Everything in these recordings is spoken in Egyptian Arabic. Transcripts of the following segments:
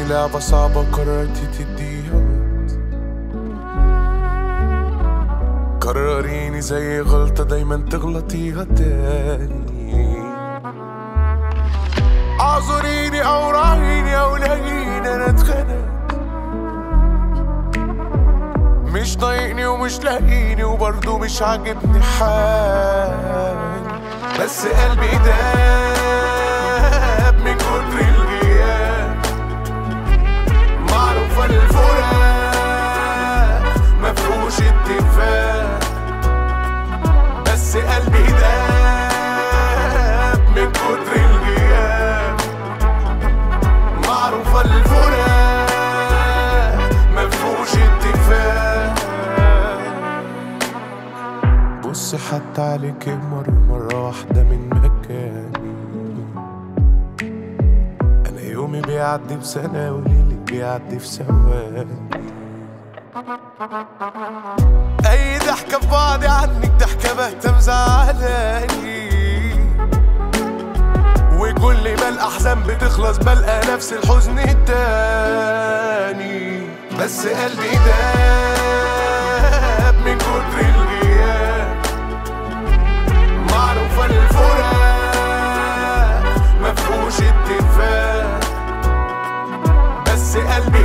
لعبة صعبة قررتي تديها وقت قرريني زي غلطة دايما تغلطيها تاني اعذريني او راعيني او لاقيني انا اتخنقت مش طايقني ومش لاقيني وبرضه مش عاجبني حالي بس قلبي داب من كتر الغياب معروفة الفراق مفهوش اتفاق بس قلبي داب من كتر الغياب معروفة الفراق مفهوش اتفاق بص حتى عليك مرة مرة واحدة من مكاني أنا يومي بيعدي بسنة وليلي بيعدي في ثواني أي ضحكة في بعضي عنك ضحكة بهتة مزعلاني وكل ما الأحزان بتخلص بلقى نفس الحزن التاني بس قلبي داب من كتر الغياب معروفة الفراق مفهوش اتفاق بس قلبي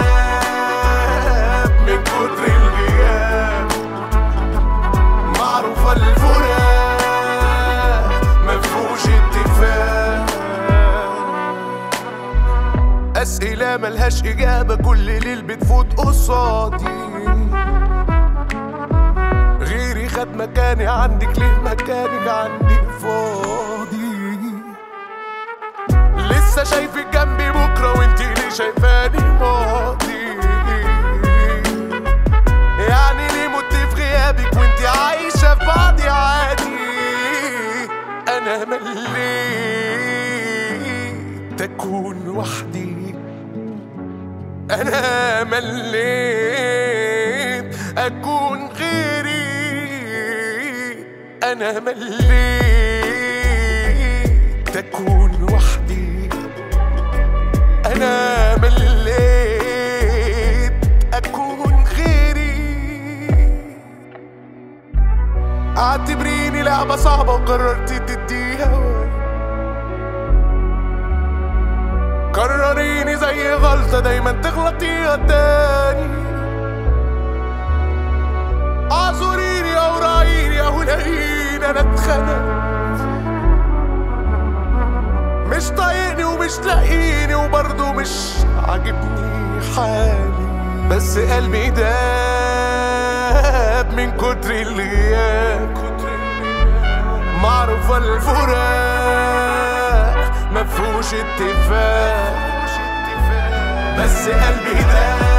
داب من كتر الغياب معروفة الفراق مفهوش اتفاق أسئلة ملهاش إجابة كل ليل بتفوت قصادي غيري خد مكاني عندك ليه مكانك عندي فاضي لسه شايفك جنبي بكرة وانتي ليه شايفاني ماضي يعني ليه مت في غيابك وانتي عايشة في بعضي عادي أنا مليت أكون وحدي أنا مليت أكون غيري أنا مليت أكون وحدي أنا مليت أكون غيري اعتبريني لعبة صعبة وقررتي تديها وقت قرريني زي غلطة دايما تغلطيها تاني اعذريني او راعيني او لاقيني انا اتخنقت مش طايقني ومش لاقيني وبرضه مش عاجبني حالي بس قلبي داب من كتر الغياب معروفة الفراق مفهوش اتفاق بس قلبي داب